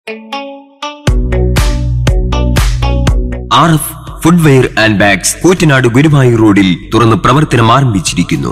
R F footwear and bags Koottanad Guruvayur റോഡിൽ തുറന്ന് പ്രവർത്തനം ആരംഭിച്ചിരിക്കുന്നു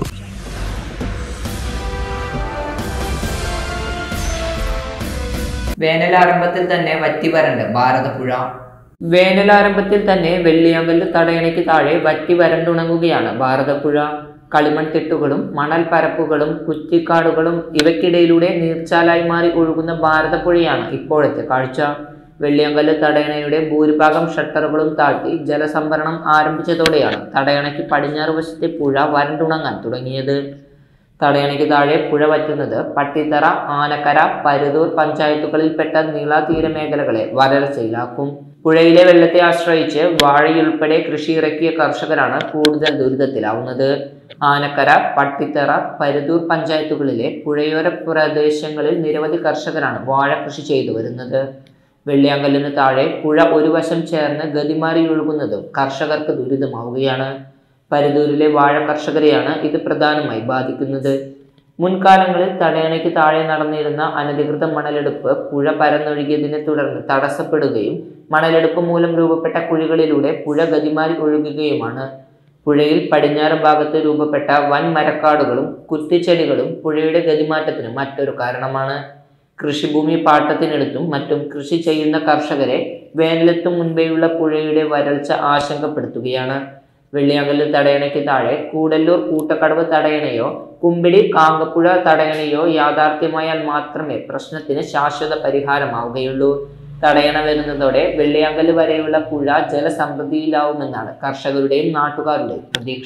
വേനലാരംഭത്തിൽ തന്നെ വറ്റി വരണ്ട് ഭാരതപ്പുഴ വേനലാരംഭത്തിൽ തന്നെ വെള്ളിയാങ്കല്ല് തടയണയ്ക്ക് താഴെ വറ്റി വരണ്ടുണങ്ങുകയാണ് ഭാരതപ്പുഴ കളിമൺ തിട്ടുകളും മണൽ പരപ്പുകളും കുറ്റിക്കാടുകളും ഇവയ്ക്കിടയിലൂടെ നീർച്ചാലായി മാറി ഒഴുകുന്ന ഭാരതപ്പുഴയാണ് ഇപ്പോഴത്തെ കാഴ്ച വെള്ളിയാങ്കല്ല് തടയണയുടെ ഭൂരിഭാഗം ഷട്ടറുകളും താഴ്ത്തി ജലസംഭരണം ആരംഭിച്ചതോടെയാണ് തടയണയ്ക്ക് പടിഞ്ഞാറ് വശത്തെ പുഴ വരണ്ടുണങ്ങാൻ തുടങ്ങിയത് തടയണയ്ക്ക് താഴെ പുഴ വറ്റുന്നത് പട്ടിത്തറ ആനക്കര പരുതൂർ പഞ്ചായത്തുകളിൽപ്പെട്ട നീളാതീര മേഖലകളെ വരൾച്ചയിലാക്കും പുഴയിലെ വെള്ളത്തെ ആശ്രയിച്ച് വാഴയുൾപ്പെടെ കൃഷി ഇറക്കിയ കർഷകരാണ് കൂടുതൽ ദുരിതത്തിലാവുന്നത് ആനക്കര പട്ടിത്തറ പരുതൂർ പഞ്ചായത്തുകളിലെ പുഴയോര പ്രദേശങ്ങളിൽ നിരവധി കർഷകരാണ് വാഴ കൃഷി ചെയ്തു വരുന്നത് വെള്ളിയാങ്കല്ലിന് താഴെ പുഴ ഒരു വശം ചേർന്ന് ഗതിമാറി ഒഴുകുന്നതും കർഷകർക്ക് ദുരിതമാവുകയാണ് പരുതൂരിലെ വാഴ കർഷകരെയാണ് ഇത് പ്രധാനമായി ബാധിക്കുന്നത് മുൻകാലങ്ങളിൽ തടയണയ്ക്ക് താഴെ നടന്നിരുന്ന അനധികൃത മണലെടുപ്പ് പുഴ പരന്നൊഴുകിയതിനെ തുടർന്ന് തടസ്സപ്പെടുകയും മണലെടുപ്പ് മൂലം രൂപപ്പെട്ട കുഴികളിലൂടെ പുഴ ഗതിമാറി ഒഴുകുകയുമാണ് പുഴയിൽ പടിഞ്ഞാറ് ഭാഗത്ത് രൂപപ്പെട്ട വൻ മരക്കാടുകളും കുറ്റിച്ചെടികളും പുഴയുടെ ഗതിമാറ്റത്തിന് മറ്റൊരു കാരണമാണ് കൃഷിഭൂമി പാട്ടത്തിനെടുത്തും മറ്റും കൃഷി ചെയ്യുന്ന കർഷകരെ വേനലെത്തും മുൻപേയുള്ള പുഴയുടെ വരൾച്ച ആശങ്കപ്പെടുത്തുകയാണ് വെള്ളിയാങ്കല്ല് തടയണയ്ക്ക് താഴെ കൂടല്ലൂർ കൂട്ടക്കടവ് തടയണയോ കുമ്പിടി കാങ്കപ്പുഴ തടയണയോ യാഥാർത്ഥ്യമായാൽ മാത്രമേ പ്രശ്നത്തിന് ശാശ്വത പരിഹാരമാവുകയുള്ളൂ തടയണ വരുന്നതോടെ വെള്ളിയാങ്കല്ല് വരെയുള്ള പുഴ ജലസമൃദ്ധിയിലാവുമെന്നാണ് കർഷകരുടെയും നാട്ടുകാരുടെയും പ്രതീക്ഷ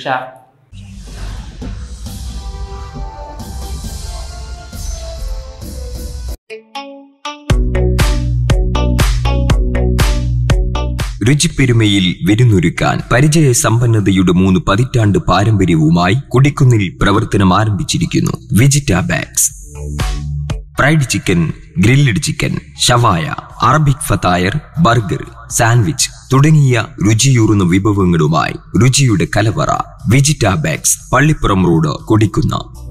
രുചിപ്പെരുമയിൽ വിരുന്നൊരുക്കാൻ പരിചയ സമ്പന്നതയുടെ മൂന്ന് പതിറ്റാണ്ട് പാരമ്പര്യവുമായി കുടിക്കുന്നിൽ പ്രവർത്തനം ആരംഭിച്ചിരിക്കുന്നു വിജിറ്റ bags fried chicken grilled chicken ഷവായ അറബിക് ഫതായർ ബർഗർ സാൻഡ്വിച്ച് തുടങ്ങിയ രുചിയൂറുന്ന വിഭവങ്ങളുമായി രുചിയുടെ കലവറ വിജിറ്റ ബാഗ്സ് പള്ളിപ്പുറം റോഡ് കൊടിക്കുന്ന